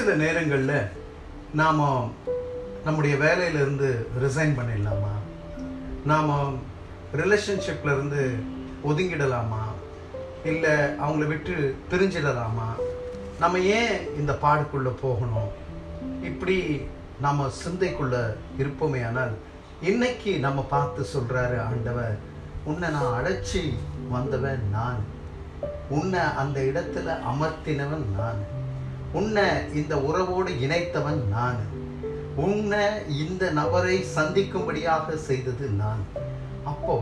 சில நேரங்களில் நாம் நம்முடைய வேலையிலேருந்து ரிசைன் பண்ணிடலாமா நாம் ரிலேஷன்ஷிப்லேருந்து ஒதுங்கிடலாமா இல்லை அவங்கள விட்டு பிரிஞ்சிடலாமா நம்ம ஏன் இந்த பாடுக்குள்ளே போகணும் இப்படி நம்ம சிந்தைக்குள்ள இருப்போமே ஆனால் இன்னைக்கு நம்ம பார்த்து சொல்றாரு ஆண்டவர் உன்னை நான் அழைச்சி வந்தவன் நான் உன்னை அந்த இடத்துல அமர்த்தினவன் நான் உன்னை இந்த உறவோடு இணைத்தவன் நான் உன்னை இந்த நபரை சந்திக்கும்படியாக செய்தது நான் அப்போ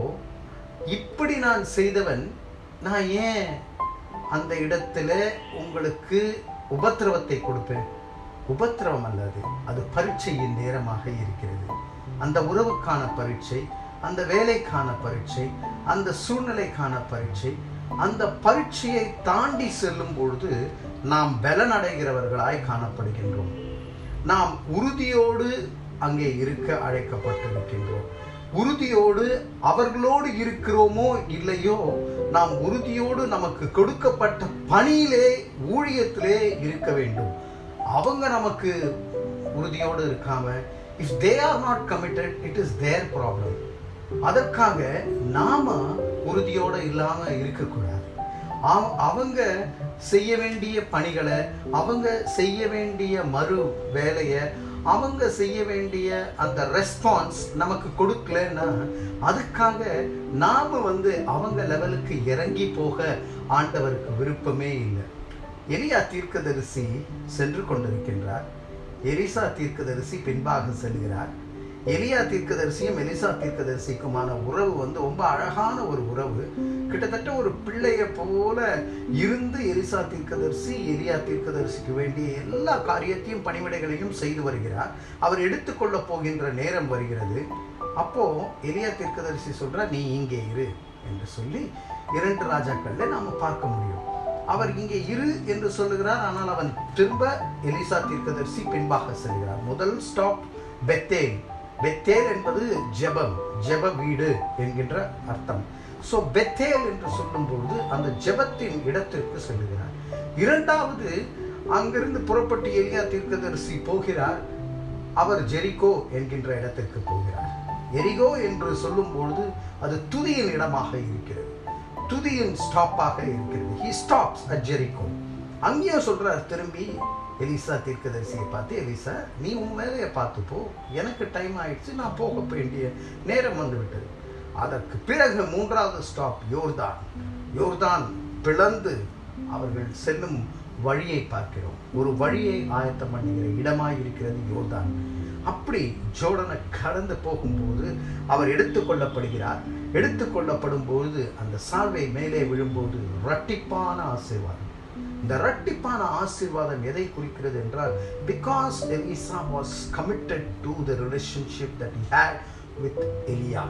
இப்படி நான் செய்தவன் நான் ஏன் அந்த இடத்துல உங்களுக்கு உபத்திரவத்தை கொடுப்பேன் உபத்திரவம் அல்லது அது பரீட்சையின் நேரமாக இருக்கிறது அந்த உறவுக்கான பரீட்சை அந்த வேலைக்கான பரீட்சை அந்த சூழ்நிலைக்கான பரீட்சை அந்த பரீட்சையை தாண்டி செல்லும் பொழுது நாம் பலனடைகிறவர்களாய் காணப்படுகின்றோம் நாம் உறுதியோடு அங்கே இருக்க அழைக்கப்பட்டிருக்கின்றோம் உறுதியோடு அவர்களோடு இருக்கிறோமோ இல்லையோ நாம் உறுதியோடு நமக்கு கொடுக்கப்பட்ட பணியிலே ஊழியத்திலே இருக்க வேண்டும் அவங்க நமக்கு உறுதியோடு இருக்காம if they are not committed it is their problem அதற்காக நாம உறுதியோடு இல்லாம இருக்கக்கூடாது அவ- அவங்க செய்ய வேண்டிய பணிகளை அவங்க செய்ய வேண்டிய மறு வேலையை அவங்க செய்ய வேண்டிய அந்த ரெஸ்பான்ஸ் நமக்கு கொடுக்கலன்னா அதுக்காக நாம வந்து அவங்க லெவலுக்கு இறங்கி போக ஆண்டவருக்கு விருப்பமே இல்லை எலியா தீர்க்கதரிசி சென்று கொண்டிருக்கின்றார் எலிசா தீர்க்கதரிசி பின்பாக செல்கிறார் எலியா தீர்க்கதரிசியும் எலிசா தீர்க்கதரிசிக்குமான உறவு வந்து ரொம்ப அழகான ஒரு உறவு கிட்டத்தட்ட ஒரு பிள்ளைய போல இருந்து எலிசா தீர்க்கதரிசி எலியா தீர்க்கதரிசிக்கு வேண்டிய எல்லா காரியத்தையும் பணிவிடைகளையும் செய்து வருகிறார் அவர் எடுத்துக்கொள்ள போகின்ற நேரம் வருகிறது அப்போ எலியா தீர்க்கதரிசி சொல்றா நீ இங்கே இரு என்று சொல்லி இரண்டு ராஜாக்கள்ல நாம பார்க்க முடியும் அவர் இங்கே இரு என்று சொல்லுகிறார் ஆனால் அவன் திரும்ப எலிசா தீர்க்கதரிசி பின்பாக செல்கிறார் முதல் ஸ்டாப் பெத்தேல் பெத்தேல் என்பது ஜெபம் ஜெப வீடு என்கின்ற அர்த்தம் ஸோ பெத்தேல் என்று சொல்லும் பொழுது அந்த ஜெபத்தின் இடத்திற்கு செல்லுகிறார் இரண்டாவது அங்கிருந்து புறப்பட்டு எலியா தீர்க்கதரிசி போகிறார் அவர் ஜெரிகோ என்கின்ற இடத்திற்கு போகிறார் எரிகோ என்று சொல்லும் பொழுது அது துதியின் இடமாக இருக்கிறது துதியின் ஸ்டாப்பாக இருக்கிறது ஹி ஸ்டாப்ஸ் அட் ஜெரிகோ அங்கேயும் சொல்றார் திரும்பி எலிசா தீர்க்கதரிசியை பார்த்து எலிசா நீ உன் வேலையை பார்த்து போ எனக்கு டைம் ஆயிடுச்சு நான் போக வேண்டிய நேரம் வந்து விட்டது அதற்கு பிறகு மூன்றாவது ஸ்டாப் யோர்தான் யோர்தான் பிளந்து அவர்கள் செல்லும் வழியை பார்க்கிறோம் ஒரு வழியை ஆயத்தம் பண்ணுகிற இடமாய் இருக்கிறது யோர்தான் அப்படி ஜோர்டனை கடந்து போகும்போது அவர் எடுத்துக்கொள்ளப்படுகிறார் எடுத்துக்கொள்ளப்படும் பொழுது அந்த சால்வை மேலே விழும்போது ரட்டிப்பான ஆசீர்வாதம் இந்த ரட்டிப்பான ஆசீர்வாதம் எதை குறிக்கிறது என்றால் because Elisha was committed to the relationship that he had with எலியா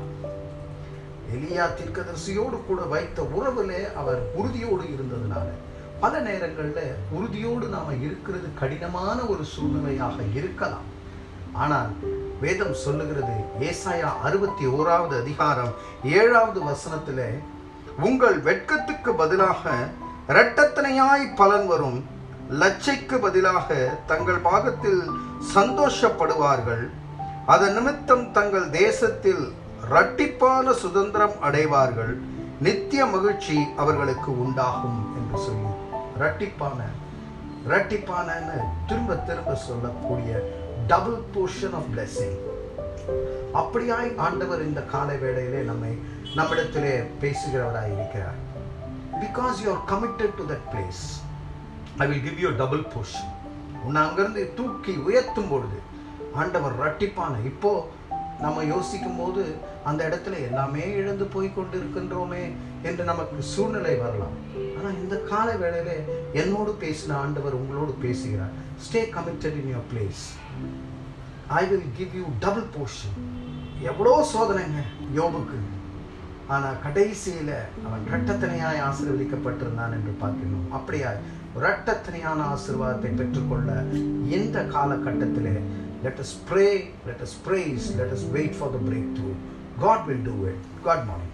எலியா தீர்க்கதரிசியோடு கூட வைத்த உறவிலே அவர் உறுதியோடு இருந்ததுனால பல நேரங்கள்ல உறுதியோடு நாம இருக்கிறது கடினமான ஒரு சூழ்நிலையாக இருக்கலாம் ஆனால் வேதம் சொல்லுகிறது ஏசாயா அறுபத்தி ஓராவது அதிகாரம் ஏழாவது வசனத்திலே உங்கள் வெட்கத்துக்கு பதிலாக இரட்டத்தனையாய் பலன் வரும் லட்சைக்கு பதிலாக தங்கள் பாகத்தில் சந்தோஷப்படுவார்கள் அதன் நிமித்தம் தங்கள் தேசத்தில் இரட்டிப்பான சுதந்திரம் அடைவார்கள் நித்திய மகிழ்ச்சி அவர்களுக்கு உண்டாகும் என்று சொல்லி இரட்டிப்பான இரட்டிப்பானன்னு திரும்ப திரும்ப சொல்லக்கூடிய டபுள் போர்ஷன் ஆஃப் blessing அப்படியாய் ஆண்டவர் இந்த காலை வேளையிலே நம்மை நம்மிடத்திலே பேசுகிறவராய் இருக்கிறார் because you are committed to that place I will give you double portion உன்னை அங்கிருந்து தூக்கி உயர்த்தும் பொழுது ஆண்டவர் ரட்டிப்பான இப்போ நம்ம யோசிக்கும் போது அந்த இடத்துல எல்லாமே இழந்து போய் கொண்டு இருக்கின்றோமே என்று நமக்கு சூழ்நிலை வரலாம் ஆனால் இந்த கால வேளையில என்னோடு பேசின ஆண்டவர் உங்களோடு பேசுகிறார் stay committed in your place I will give you double portion எவ்வளோ சோதனைங்க யோபுக்கு ஆனால் கடைசியில் அவன் இரட்டத்தனையாய் ஆசீர்வதிக்கப்பட்டிருந்தான் என்று பார்க்கணும் அப்படியாய் இரட்டத்தனையான ஆசீர்வாதத்தை பெற்றுக்கொள்ள இந்த காலகட்டத்திலே let us pray let us praise let us wait for the breakthrough god will do it god morning